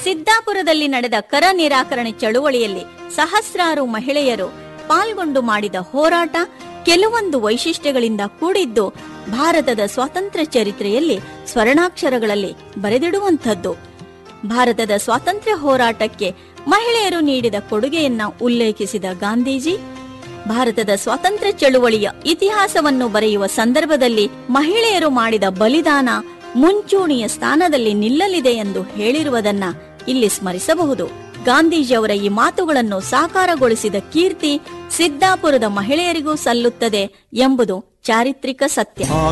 ಸಿದ್ದಾಪುರದಲ್ಲಿ ನಡೆದ ಕರ ನಿರಾಕರಣೆ ಚಳುವಳಿಯಲ್ಲಿ ಸಹಸ್ರಾರು ಮಹಿಳೆಯರು ಪಾಲ್ಗೊಂಡು ಮಾಡಿದ ಹೋರಾಟ ಕೆಲವೊಂದು ವೈಶಿಷ್ಟ್ಯಗಳಿಂದ ಕೂಡಿದ್ದು ಭಾರತದ ಸ್ವಾತಂತ್ರ್ಯ ಚರಿತ್ರೆಯಲ್ಲಿ ಸ್ವರ್ಣಾಕ್ಷರಗಳಲ್ಲಿ ಬರೆದಿಡುವಂಥದ್ದು ಭಾರತದ ಸ್ವಾತಂತ್ರ್ಯ ಹೋರಾಟಕ್ಕೆ ಮಹಿಳೆಯರು ನೀಡಿದ ಕೊಡುಗೆಯನ್ನ ಉಲ್ಲೇಖಿಸಿದ ಗಾಂಧೀಜಿ ಭಾರತದ ಸ್ವಾತಂತ್ರ್ಯ ಚಳುವಳಿಯ ಇತಿಹಾಸವನ್ನು ಬರೆಯುವ ಸಂದರ್ಭದಲ್ಲಿ ಮಹಿಳೆಯರು ಮಾಡಿದ ಬಲಿದಾನ ಮುಂಚೂಣಿಯ ಸ್ಥಾನದಲ್ಲಿ ನಿಲ್ಲಲಿದೆ ಎಂದು ಹೇಳಿರುವುದನ್ನ ಇಲ್ಲಿ ಸ್ಮರಿಸಬಹುದು ಗಾಂಧೀಜಿಯವರ ಈ ಮಾತುಗಳನ್ನು ಸಾಕಾರಗೊಳಿಸಿದ ಕೀರ್ತಿ ಸಿದ್ದಾಪುರದ ಮಹಿಳೆಯರಿಗೂ ಸಲ್ಲುತ್ತದೆ ಎಂಬುದು ಚಾರಿತ್ರಿಕ ಸತ್ಯ ಆ